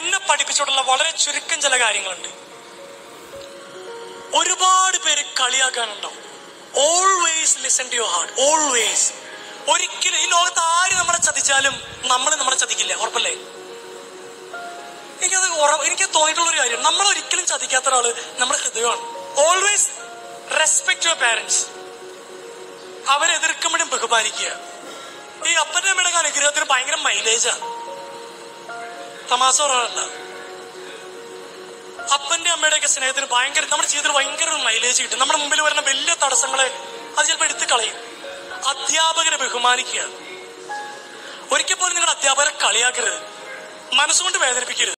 എന്നെ പഠിപ്പിച്ചിട്ടുള്ള വളരെ ചുരുക്കം ചില കാര്യങ്ങളുണ്ട് ഒരുപാട് പേര് കളിയാക്കാനുണ്ടാവും always listen to your heart always ഒരിക്കലും ഈ ലോകത്ത് ആര് നമ്മളെ ചതിച്ചാലും നമ്മൾ നമ്മളെ ചതിക്കില്ല ഉറപ്പല്ലേ എനിക്കത് ഉറ- എനിക്ക് തോന്നിയിട്ടുള്ള ഒരു കാര്യം നമ്മൾ ഒരിക്കലും ചതിക്കാത്ത ഒരാള് നമ്മുടെ ഹൃദയമാണ് ഓൾവേസ് റെസ്പെക്ട് യുവർ പാരന്റ്സ് അവരെ എതിർക്കുമ്പോഴും ബഹുമാനിക്കുക ഈ അപ്പന്റെ അമ്മയുടെ അനുഗ്രഹത്തിന് ഭയങ്കര മൈലേജാ തമാശ പറയാനല്ല അപ്പന്റെ അമ്മയുടെ ഒക്കെ സ്നേഹത്തിന് ഭയങ്കര നമ്മുടെ ജീവിതത്തിൽ ഭയങ്കര ഒരു മൈലേജ് കിട്ടും നമ്മുടെ മുമ്പിൽ വരുന്ന വലിയ തടസ്സങ്ങളെ അത് ചിലപ്പോൾ എടുത്തു കളയും അധ്യാപകരെ ബഹുമാനിക്കുക ഒരിക്കൽ പോലും നിങ്ങളുടെ അധ്യാപകരെ കളിയാക്കരുത് മനസ്സുകൊണ്ട് വേദനിപ്പിക്കരുത്